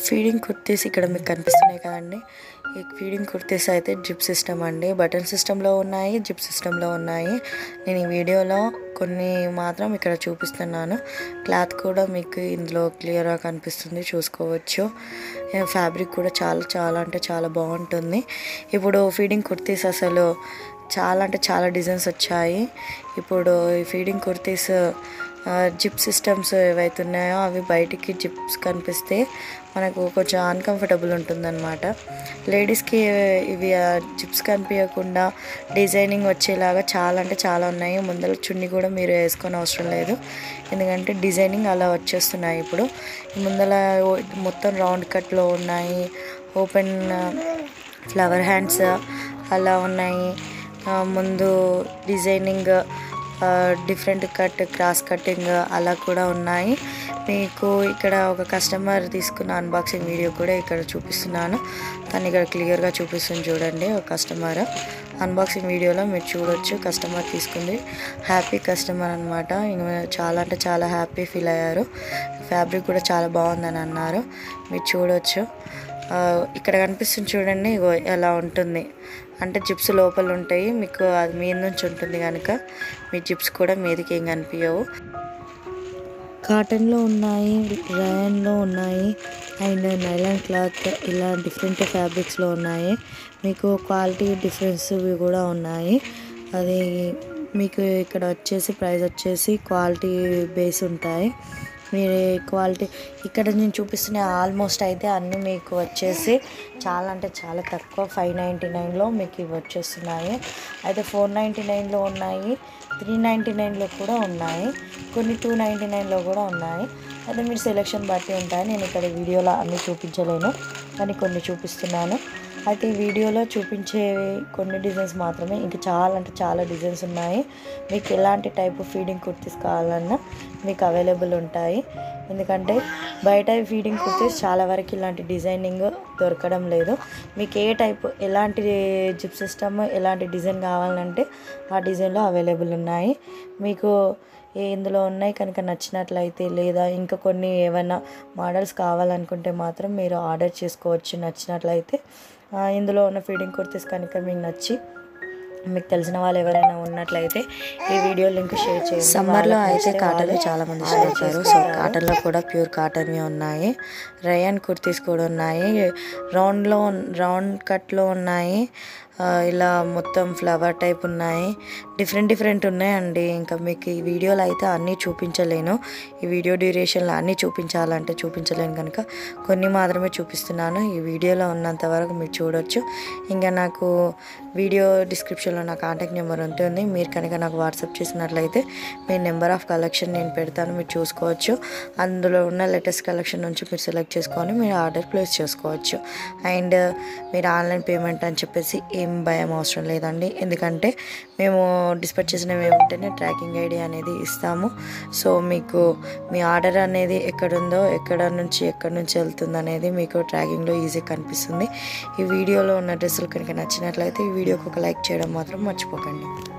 feeding kurtis ఇక్కడ మీకు కనిపిస్తున్నాయి కదండి ఈ ఫీడింగ్ కుర్తీస్ అయితే జిప్ సిస్టమ్ అండి బటన్ సిస్టంలో ఉన్నాయి జిప్ సిస్టంలో ఉన్నాయి నేను ఈ వీడియోలో కొన్ని మాత్రం ఇక్కడ చూపిస్తున్నాను క్లాత్ కూడా మీకు ఇందులో క్లియర్గా కనిపిస్తుంది చూసుకోవచ్చు ఫ్యాబ్రిక్ కూడా చాలా చాలా అంటే చాలా బాగుంటుంది ఇప్పుడు ఫీడింగ్ కుర్తీస్ అసలు చాలా అంటే చాలా డిజైన్స్ వచ్చాయి ఇప్పుడు ఈ ఫీడింగ్ కుర్తీస్ జిప్ సిస్టమ్స్ ఏవైతే ఉన్నాయో అవి బయటికి జిప్స్ కనిపిస్తే మనకు కొంచెం అన్కంఫర్టబుల్ ఉంటుందన్నమాట లేడీస్కి ఇవి జిప్స్ కనిపించకుండా డిజైనింగ్ వచ్చేలాగా చాలా అంటే చాలా ఉన్నాయి ముందర చున్నీ కూడా మీరు వేసుకొని అవసరం లేదు ఎందుకంటే డిజైనింగ్ అలా వచ్చేస్తున్నాయి ఇప్పుడు ముందర మొత్తం రౌండ్ కట్లో ఉన్నాయి ఓపెన్ ఫ్లవర్ హ్యాండ్స్ అలా ఉన్నాయి ముందు designing different cut cross cutting అలా కూడా ఉన్నాయి మీకు ఇక్కడ ఒక కస్టమర్ తీసుకున్న అన్బాక్సింగ్ వీడియో కూడా ఇక్కడ చూపిస్తున్నాను తను ఇక్కడ క్లియర్గా చూపిస్తుంది చూడండి ఒక కస్టమర్ అన్బాక్సింగ్ వీడియోలో మీరు చూడొచ్చు కస్టమర్ తీసుకుంది హ్యాపీ కస్టమర్ అనమాట చాలా అంటే చాలా హ్యాపీ ఫీల్ అయ్యారు ఫ్యాబ్రిక్ కూడా చాలా బాగుందని అన్నారు మీరు చూడొచ్చు ఇక్కడ కనిపిస్తుంది చూడండి ఇగో ఎలా ఉంటుంది అంటే జిప్స్ లోపల ఉంటాయి మీకు అది మీద నుంచి ఉంటుంది కనుక మీ జిప్స్ కూడా మీదకి ఏం కనిపించవు కాటన్లో ఉన్నాయి రయాన్లో ఉన్నాయి అండ్ నైలాన్ క్లాత్ ఇలా డిఫరెంట్ ఫ్యాబ్రిక్స్లో ఉన్నాయి మీకు క్వాలిటీ డిఫరెన్స్ కూడా ఉన్నాయి అది మీకు ఇక్కడ వచ్చేసి ప్రైస్ వచ్చేసి క్వాలిటీ బేస్ ఉంటాయి మీరు క్వాలిటీ ఇక్కడ నేను చూపిస్తున్న ఆల్మోస్ట్ అయితే అన్నీ మీకు వచ్చేసి చాలా అంటే చాలా తక్కువ ఫైవ్ నైంటీ నైన్లో మీకు ఇవి వచ్చేస్తున్నాయి అయితే ఫోర్ నైంటీ నైన్లో ఉన్నాయి త్రీ నైంటీ నైన్లో కూడా ఉన్నాయి కొన్ని టూ నైంటీ నైన్లో కూడా ఉన్నాయి అయితే మీరు సెలెక్షన్ బట్టి ఉంటాయి నేను ఇక్కడ వీడియోలో అన్నీ చూపించలేను కానీ కొన్ని చూపిస్తున్నాను అయితే ఈ వీడియోలో చూపించే కొన్ని డిజైన్స్ మాత్రమే ఇంకా చాలా అంటే చాలా డిజైన్స్ ఉన్నాయి మీకు ఎలాంటి టైప్ ఫీడింగ్ కుర్తీస్ కావాలన్నా మీకు అవైలబుల్ ఉంటాయి ఎందుకంటే బయట ఫీడింగ్ కుర్తీస్ చాలా వరకు ఇలాంటి డిజైనింగ్ దొరకడం లేదు మీకు ఏ టైప్ ఎలాంటి జిప్ సిస్టమ్ ఎలాంటి డిజైన్ కావాలంటే ఆ డిజైన్లో అవైలబుల్ ఉన్నాయి మీకు ఇందులో ఉన్నాయి కనుక నచ్చినట్లయితే లేదా ఇంకా కొన్ని ఏమైనా మోడల్స్ కావాలనుకుంటే మాత్రం మీరు ఆర్డర్ చేసుకోవచ్చు నచ్చినట్లయితే ఇందులో ఉన్న ఫీడింగ్ కుర్తీస్ కనుక మీకు నచ్చి మీకు తెలిసిన వాళ్ళు ఎవరైనా ఉన్నట్లయితే ఈ వీడియో లింక్ షేర్ చేయండి సమ్మర్లో అయితే కాటన్ చాలా మంది ఇష్టపడతారు సో కాటన్లో కూడా ప్యూర్ కాటన్వి ఉన్నాయి రయాన్ కుర్తీస్ కూడా ఉన్నాయి రౌండ్లో రౌండ్ కట్లో ఉన్నాయి ఇలా మొత్తం ఫ్లవర్ టైప్ ఉన్నాయి డిఫరెంట్ డిఫరెంట్ ఉన్నాయండి ఇంకా మీకు ఈ వీడియోలో అయితే అన్నీ చూపించలేను ఈ వీడియో డ్యూరేషన్లో అన్నీ చూపించాలంటే చూపించలేను కనుక కొన్ని మాత్రమే చూపిస్తున్నాను ఈ వీడియోలో ఉన్నంత వరకు మీరు చూడొచ్చు ఇంకా నాకు వీడియో డిస్క్రిప్షన్లో నా కాంటాక్ట్ నెంబర్ ఉంటుంది మీరు కనుక నాకు వాట్సాప్ చేసినట్లయితే మీ నెంబర్ ఆఫ్ కలెక్షన్ నేను పెడతాను మీరు చూసుకోవచ్చు అందులో ఉన్న లేటెస్ట్ కలెక్షన్ నుంచి మీరు సెలెక్ట్ చేసుకొని మీరు ఆర్డర్ ప్లేస్ చేసుకోవచ్చు అండ్ మీరు ఆన్లైన్ పేమెంట్ అని చెప్పేసి ఏం భయం అవసరం లేదండి ఎందుకంటే మేము డిస్పాచ్ చేసినవి ఏముంటేనే ట్రాకింగ్ ఐడి అనేది ఇస్తాము సో మీకు మీ ఆర్డర్ అనేది ఎక్కడుందో ఎక్కడ నుంచి ఎక్కడి నుంచి వెళ్తుంది అనేది మీకు ట్రాకింగ్లో ఈజీగా కనిపిస్తుంది ఈ వీడియోలో ఉన్న డ్రెస్సులు కనుక నచ్చినట్లయితే ఈ వీడియోకి ఒక లైక్ చేయడం మాత్రం మర్చిపోకండి